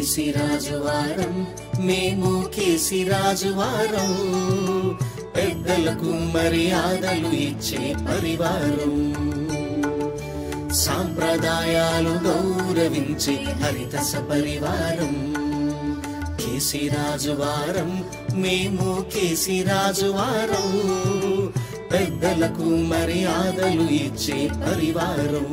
కేసి రాజువారం మేము కేసి రాజువారం పెద్దలకు మర్యాదలు ఇచ్చే పరివారం సాంప్రదాయాలు గౌరవించే హరిత సపరివారం కేసి రాజువారం మేము కేసి రాజువారం పెద్దలకు మర్యాదలు ఇచ్చే పరివారం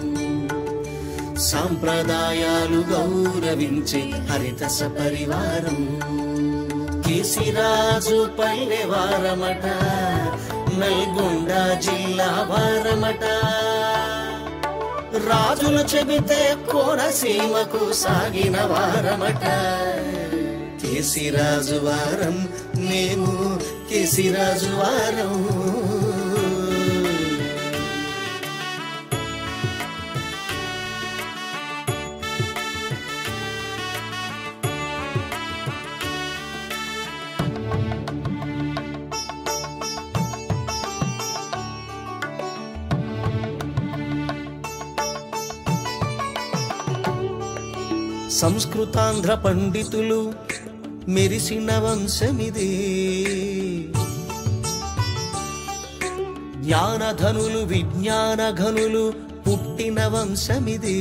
సాంప్రదాయాలు గౌరవించే హరిత సపరివారం కేసిరాజు పల్లె వారమట నల్గొండ జిల్లా వారమట రాజులు చెబితే కోనసీమకు సాగిన వారమట కేసిరాజు వారం మేము కేసిరాజు వారం సంస్కృతాంధ్ర పండితులు మెరిసిన వంశమిది జ్ఞానధనులు విజ్ఞాన ఘనులు పుట్టిన వంశమిది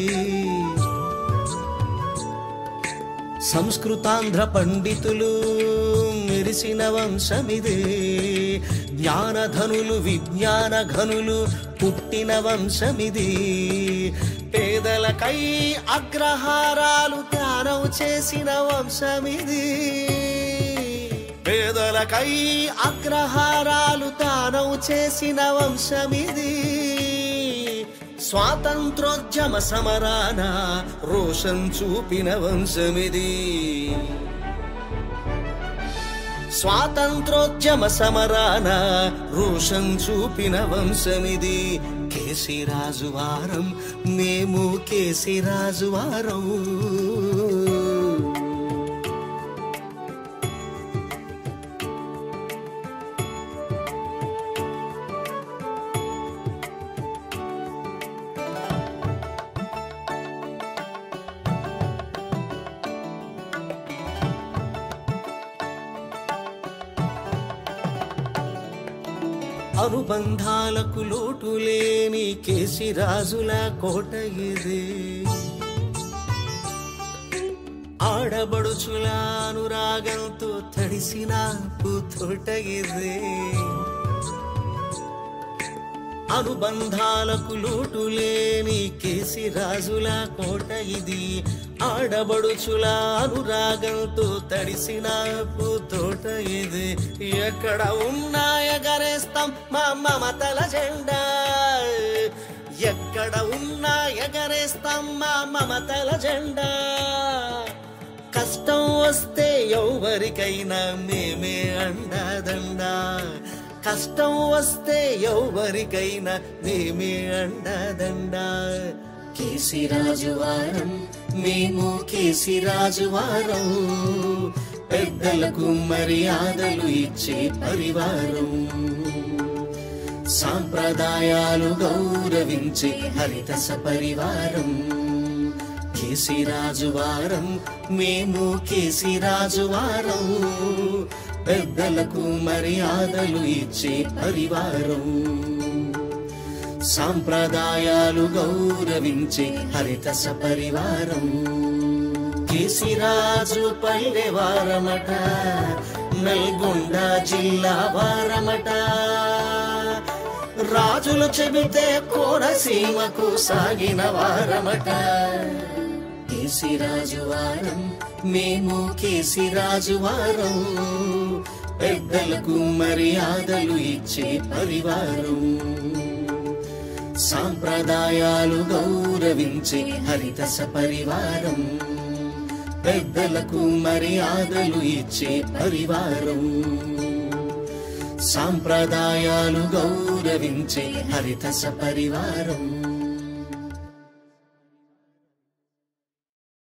సంస్కృతాంధ్ర పండితులు మెరిసిన వంశమిది జ్ఞానధనులు విజ్ఞాన ఘనులు పుట్టిన వంశమిది పేదలకై అగ్రహారాలు త్యాగం చేసిన వంశమిది పేదలకై అగ్రహారాలు తానం చేసిన వంశమిది స్వాతంత్రోద్యమ సమరాన రోషన్ చూపిన వంశమిది స్వాతంత్రోద్యమ సమరాన రోషన్ చూపిన వంశమిది కేసి రాజువారం మేము కేసి రాజువారం అనుబంధాలకు లోటు లేని కేసి రాజుల కోట ఇది ఆడబడుచుల అనురాగంతో తడిసిన పూతోట ఇది అనుబంధాలకు లోటు లేని కేసి రాజుల కోట ఇది ఆడబడుచుల అనురాగంతో తడిసిన పూతోట ఇది ఎక్కడ ఉన్నా ఎగరేస్తాం మా మమతల జెండా ఎక్కడ ఉన్నా ఎగరేస్తాం మా మమతల జెండా కష్టం వస్తే ఎవరికైనా మేమే అండదండా కష్టం వస్తే ఎవరికైనా మేమే అండదండా కేసి రాజువారం మేము కేసి రాజువారం పెద్దలకు మర్యాదలు ఇచ్చే పరివారం సాంప్రదాయాలు గౌరవించే హరిత సపరివారం కేసి రాజువారం మేము కేసి రాజువారం పెద్దలకు మర్యాదలు ఇచ్చే పరివారం సాంప్రదాయాలు గౌరవించే హరిత సపరివారం కేసిరాజు పల్లె వారమట నల్గొండ జిల్లా వారమట రాజులు చెబితే కోనసీమకు సాగిన వారమట కేసిరాజు వారం మేము కేసిరాజు వారం పెద్దలకు మర్యాదలు ఇచ్చే పరివారం సాంప్రదాయాలు గౌరవించే హరిత సపరివారం పెద్దలకు మర్యాదలు ఇచ్చే పరివారం సాంప్రదాయాలు గౌరవించే హరిత సపరివారం